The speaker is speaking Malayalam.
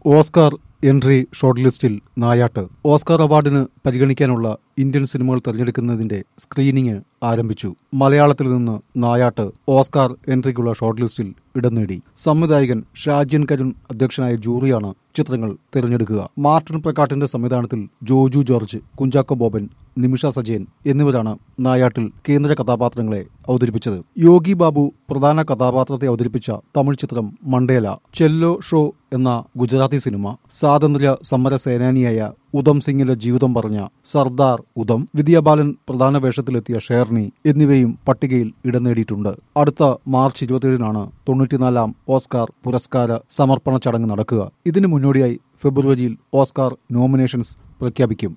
ഓസ്കാർ എൻട്രി ഷോർട്ട് ലിസ്റ്റിൽ നായാട്ട് ഓസ്കാർ അവാർഡിന് പരിഗണിക്കാനുള്ള ഇന്ത്യൻ സിനിമകൾ തിരഞ്ഞെടുക്കുന്നതിന്റെ സ്ക്രീനിംഗ് ആരംഭിച്ചു മലയാളത്തിൽ നിന്ന് നായാട്ട് ഓസ്കാർ എൻട്രിക്കുള്ള ഷോർട്ട് ലിസ്റ്റിൽ ഇടം നേടി സംവിധായകൻ ഷാജിൻ കരുൺ അധ്യക്ഷനായ ജൂറിയാണ് ചിത്രങ്ങൾ തിരഞ്ഞെടുക്കുക മാർട്ടിൻ പ്രക്കാട്ടിന്റെ സംവിധാനത്തിൽ ജോജു ജോർജ് കുഞ്ചാക്കോ ബോബൻ നിമിഷ സജയൻ എന്നിവരാണ് നായാട്ടിൽ കേന്ദ്ര കഥാപാത്രങ്ങളെ അവതരിപ്പിച്ചത് യോഗി ബാബു പ്രധാന കഥാപാത്രത്തെ അവതരിപ്പിച്ച തമിഴ് ചിത്രം മണ്ടേല ചെല്ലോ ഷോ എന്ന ഗുജറാത്തി സിനിമ സ്വാതന്ത്ര്യ സമര സേനാനിയായ ഉദം സിംഗിന്റെ ജീവിതം പറഞ്ഞ സർദാർ ഉദം വിദ്യാബാലൻ പ്രധാന വേഷത്തിലെത്തിയ ഷേർണി എന്നിവയും പട്ടികയിൽ ഇടം നേടിയിട്ടുണ്ട് അടുത്ത മാർച്ച് ഇരുപത്തിയേഴിനാണ് തൊണ്ണൂറ്റിനാലാം ഓസ്കാർ പുരസ്കാര സമർപ്പണ ചടങ്ങ് നടക്കുക ഇതിനു മുന്നോടിയായി ഫെബ്രുവരിയിൽ ഓസ്കാർ നോമിനേഷൻസ് പ്രഖ്യാപിക്കും